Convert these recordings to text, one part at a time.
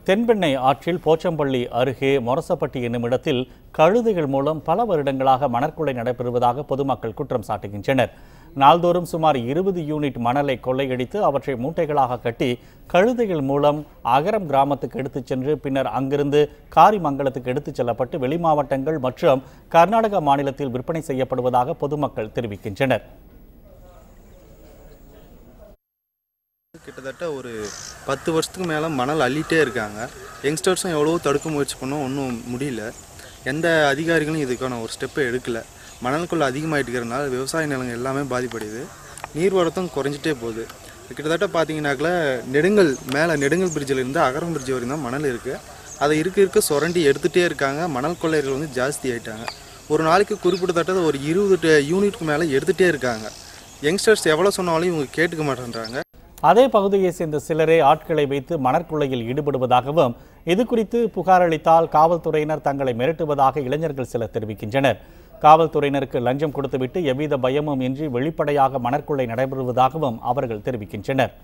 தென்பெண்ணை ஆற்றில் போச்சம்பள்ளி அருகே மொரசப்பட்டி என்னும் இடத்தில் கழுதைகள் மூலம் பல வருடங்களாக மணற்கொள்ளை நடைபெறுவதாக பொதுமக்கள் குற்றம் சாட்டுகின்றனர் நாள்தோறும் சுமார் இருபது யூனிட் மணலை கொள்ளையடித்து அவற்றை மூட்டைகளாக கட்டி கழுதைகள் மூலம் அகரம் கிராமத்துக்கு எடுத்துச் சென்று பின்னர் அங்கிருந்து காரிமங்கலத்துக்கு எடுத்துச் செல்லப்பட்டு வெளிமாவட்டங்கள் மற்றும் கர்நாடக மாநிலத்தில் விற்பனை செய்யப்படுவதாக பொதுமக்கள் தெரிவிக்கின்றனர் கிட்டத்தட்ட ஒரு பத்து வருஷத்துக்கு மேலே மணல் அள்ளிட்டே இருக்காங்க யங்ஸ்டர்ஸும் எவ்வளவோ தடுக்க முயற்சி பண்ணோம் ஒன்றும் முடியல எந்த அதிகாரிகளும் இதுக்கான ஒரு ஸ்டெப்பை எடுக்கல மணல் கொள்ளை அதிகமாகிட்டு இருக்கிறனால விவசாய நிலங்கள் எல்லாமே பாதிப்படையுது நீர்வரத்தும் குறைஞ்சிட்டே போகுது கிட்டத்தட்ட பார்த்தீங்கன்னாக்கல நெடுங்கல் மேலே நெடுங்கல் பிரிட்ஜில் இருந்து அகரம் பிரிட்ஜ் வரையும் தான் மணல் இருக்குது அதை இருக்க இருக்க சுரண்டி எடுத்துகிட்டே இருக்காங்க மணல் கொள்ளையர்கள் வந்து ஜாஸ்தி ஆயிட்டாங்க ஒரு நாளைக்கு குறிப்பிட்டத்தட்ட ஒரு இருபது யூனிட்க்கு மேலே எடுத்துகிட்டே இருக்காங்க யங்ஸ்டர்ஸ் எவ்வளோ சொன்னாலும் இவங்க கேட்டுக்க மாட்டேன்றாங்க அதே பகுதியைச் சேர்ந்த சிலரே ஆட்களை வைத்து மணற்கொள்ளையில் ஈடுபடுவதாகவும் இது குறித்து புகார் அளித்தால் காவல்துறையினர் தங்களை மிரட்டுவதாக இளைஞர்கள் சிலர் தெரிவிக்கின்றனர் காவல்துறையினருக்கு லஞ்சம் கொடுத்துவிட்டு எவ்வித பயமும் இன்றி வெளிப்படையாக மணற்கொள்ளை நடைபெறுவதாகவும் அவர்கள் தெரிவிக்கின்றனர்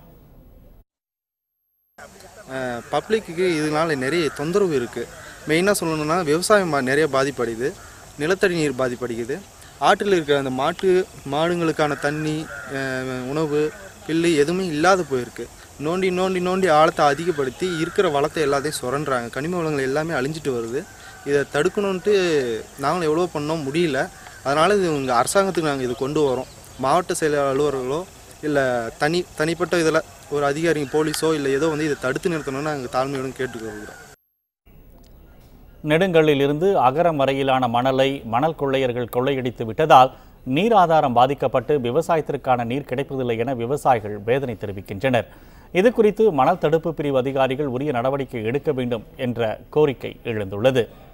பப்ளிக்கு இதனால நிறைய தொந்தரவு இருக்குது மெயினாக சொல்லணும்னா விவசாயம் பா- நிறைய பாதிப்படையுது நிலத்தடி நீர் பாதிப்படைக்குது ஆற்றில் இருக்கிற அந்த மாட்டு மாடுங்களுக்கான தண்ணி அஹ், உணவு பில்லு எதுவுமே இல்லாத போயிருக்கு நோண்டி நோண்டி நோண்டி ஆழத்தை அதிகப்படுத்தி இருக்கிற வளத்தை எல்லாத்தையும் சுரண்டுறாங்க கனிம வளங்கள் எல்லாமே அழிஞ்சிட்டு வருது இதை தடுக்கணுன்ட்டு நாங்களும் எவ்வளோ பண்ணோம் முடியல அதனால் இது உங்கள் அரசாங்கத்துக்கு நாங்கள் இது கொண்டு வரோம் மாவட்ட செயல் அலுவலர்களோ இல்லை தனி தனிப்பட்ட இதில் ஒரு அதிகாரிங்க போலீஸோ இல்லை ஏதோ வந்து இதை தடுத்து நிறுத்தணும்னு நாங்கள் தாழ்மையுடன் கேட்டுக்கொள்கிறோம் நெடுங்கல்லில் இருந்து அகரம் வரையிலான மணலை மணல் கொள்ளையர்கள் கொள்ளையடித்து விட்டதால் நீர் ஆதாரம் பாதிக்கப்பட்டு விவசாயத்திற்கான நீர் கிடைப்பதில்லை என விவசாயிகள் வேதனை தெரிவிக்கின்றனர் இது குறித்து மணல் தடுப்பு பிரிவு அதிகாரிகள் உரிய நடவடிக்கை எடுக்க வேண்டும் என்ற கோரிக்கை எழுந்துள்ளது